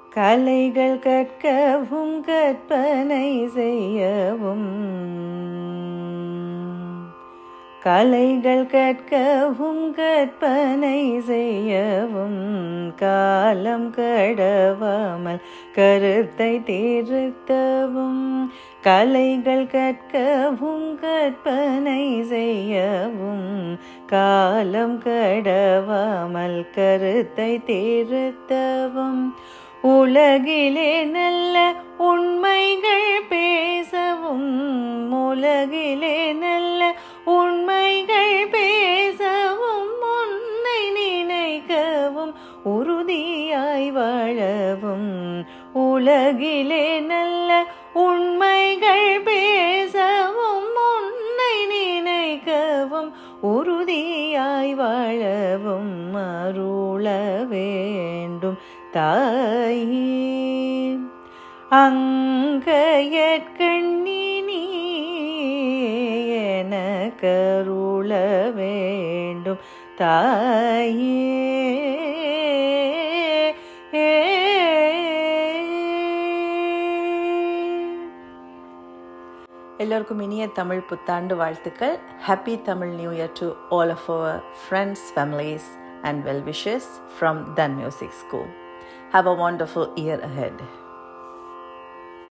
கலைகள் கற்கவும் கற்பனை செய்யவும் கலைகள் கற்கவும் கற்பனை செய்யவும் காலம் கடவாமல் கருத்தை திருத்தவும் கலைகள் கற்கவும் கற்பனை செய்யவும் காலம் கடவாமல் கருத்தை திருத்தவும் உலகிலே நல்ல உண்மைகள் பேசவும் உலகிலே நல்ல உண்மைகள் பேசவும் உன்னை நினைக்கவும் உறுதியாய் வாழவும் உலகிலே நல்ல உண்மைகள் பேசவும் உன்னை நினைக்கவும் உறுதியாய் வாழவும் அருள வேண்டும் தாயே அங்கையற்கண்ணி நீ என கருள வேண்டும் தாயே எல்லோருக்கும் இனிய தமிழ் புத்தாண்டு வாழ்த்துக்கள் happy Tamil new year to all of our friends families and well wishes from the music school have a wonderful year ahead